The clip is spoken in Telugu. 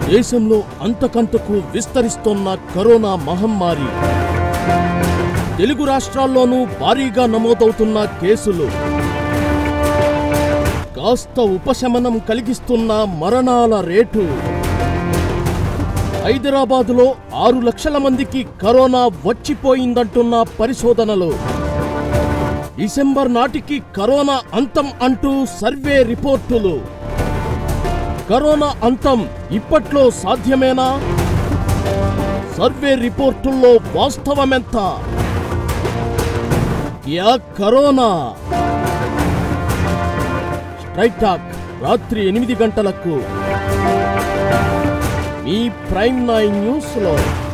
దేశంలో అంతకంతకు విస్తరిస్తోన్న కరోనా మహమ్మారి తెలుగు రాష్ట్రాల్లోనూ భారీగా నమోదవుతున్న కేసులు కాస్త ఉపశమనం కలిగిస్తున్న మరణాల రేటు హైదరాబాదులో ఆరు లక్షల మందికి కరోనా వచ్చిపోయిందంటున్న పరిశోధనలు డిసెంబర్ నాటికి కరోనా అంతం అంటూ సర్వే రిపోర్టులు కరోనా అంతం ఇప్పట్లో సాధ్యమేనా సర్వే రిపోర్టుల్లో వాస్తవమెంత యా కరోనా స్ట్రైట్ టాక్ రాత్రి ఎనిమిది గంటలకు మీ ప్రైమ్ నైన్ న్యూస్లో